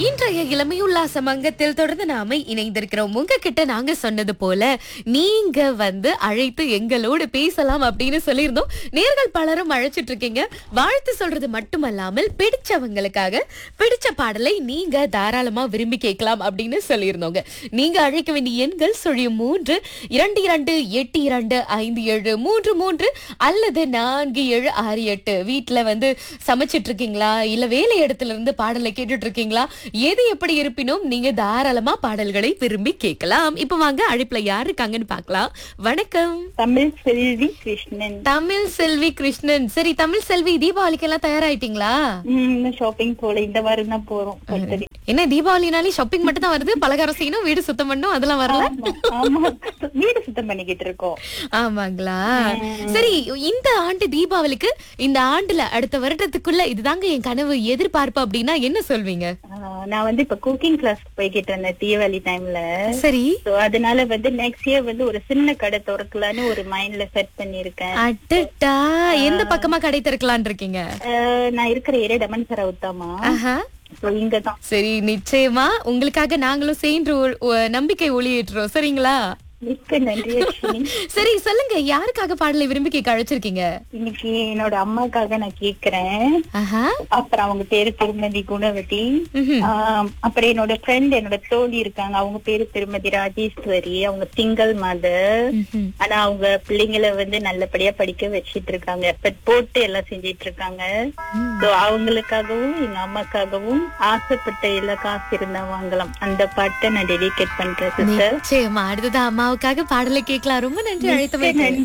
இன்றைய இளமை உல்லாச மங்கத்தில் தொடர்ந்து நாம இணைந்திருக்கிறோம் உங்ககிட்ட நாங்க சொன்னது போல நீங்க வந்து அழைத்து எங்களோடு பேசலாம் அப்படின்னு சொல்லியிருந்தோம் நேர்கள் பலரும் அழைச்சிட்டு இருக்கீங்க வாழ்த்து சொல்றது மட்டுமல்லாமல் பிடிச்சவங்களுக்காக பிடிச்ச பாடலை நீங்க தாராளமா விரும்பி கேட்கலாம் அப்படின்னு சொல்லியிருந்தோங்க நீங்க அழைக்க வேண்டிய எண்கள் சுழியும் மூன்று இரண்டு இரண்டு எட்டு இரண்டு ஐந்து ஏழு மூன்று மூன்று அல்லது நான்கு ஏழு ஆறு எட்டு வீட்டுல வந்து சமைச்சிட்டு இருக்கீங்களா இல்ல வேலை இடத்துல இருந்து பாடலை கேட்டுட்டு இருக்கீங்களா எது எப்படி இருப்பினும் நீங்க தாராளமா பாடல்களை விரும்பி கேட்கலாம் இப்ப வாங்க அழைப்புல யாரு இருக்காங்கன்னு பார்க்கலாம் வணக்கம் தமிழ் செல்வி கிருஷ்ணன் தமிழ் செல்வி கிருஷ்ணன் சரி தமிழ் செல்வி தீபாவளிக்கு எல்லாம் தயாராயிட்டீங்களா ஷாப்பிங் போல இந்த வாரம் தான் போறோம் பர்த்டே என்ன தீபாவளினாலே ஷாப்பிங் மட்டும் தான் வருது பலகாரம் செய்யணும் வீடு சுத்தம் பண்ணணும் அதெல்லாம் வரல ஆமா வீடு சுத்தம் பண்ணிக்கிட்டு இருக்கோம் ஆமாங்களா சரி இந்த ஆண்டு தீபாவளிக்கு இந்த ஆண்டுல அடுத்த வருடத்துக்குள்ள இதுதாங்க என் கனவு எதிர்பார்ப்பு அப்படின்னா என்ன சொல்வீங்க ஆஹ் நான் வந்து இப்ப குக்கிங் கிளாஸ் போய்கிட்டு இருந்தேன் தீபாவளி டைம்ல சரி சோ அதனால வந்து நெக்ஸ்ட் இயர் வந்து ஒரு சின்ன கடை திறக்கலான்னு ஒரு மைண்ட்ல செட் பண்ணிருக்கேன் அடட்டா எந்த பக்கமா கடை திறக்கலான் இருக்கீங்க ஆஹ் நான் இருக்கிற ஏரியா டமன்சரா உத்தாமா ஆஹா சோ இங்கதான் சரி நிச்சயமா உங்களுக்காக நாங்களும் சேர்ந்து ஒ- ஒ- நம்பிக்கை ஒளியேற்றுறோம் சரிங்களா மிக்க நன்றி அஸ்வினி. சரி சொல்லுங்க யாருக்காக பாடலை விரும்பி கேட்க அழைச்சிருக்கீங்க இன்னைக்கு என்னோட அம்மாக்காக நான் கேக்குறேன் ஆஹா அப்புறம் அவங்க பேரு திருமதி குணவதி ம்ஹும். ஆம், அப்புறம் என்னோட ஃப்ரெண்ட் என்னோட தோழி இருக்காங்க அவங்க பேரு திருமதி ராஜேஸ்வரி அவங்க சிங்கிள் மதர் ம்ஹும். ஆனா அவங்க பிள்ளைங்களை வந்து நல்லபடியா படிக்க வச்சிட்டு இருக்காங்க எஃபர்ட் போட்டு எல்லாம் செஞ்சிட்டு இருக்காங்க சோ அவங்களுக்காகவும் எங்க அம்மாக்காகவும் ஆசைப்பட்ட எல்லா காசு இருந்தா வாங்கலாம் அந்த பாட்டை நான் டெடிகேட் பண்றேன் சிஸ்டர் நிச்சயமா அடுத்தது அம்மாவுக்காக பாடலை கேட்கலாம் ரொம்ப நன்றி அழைத்தமைக்கு நன்றி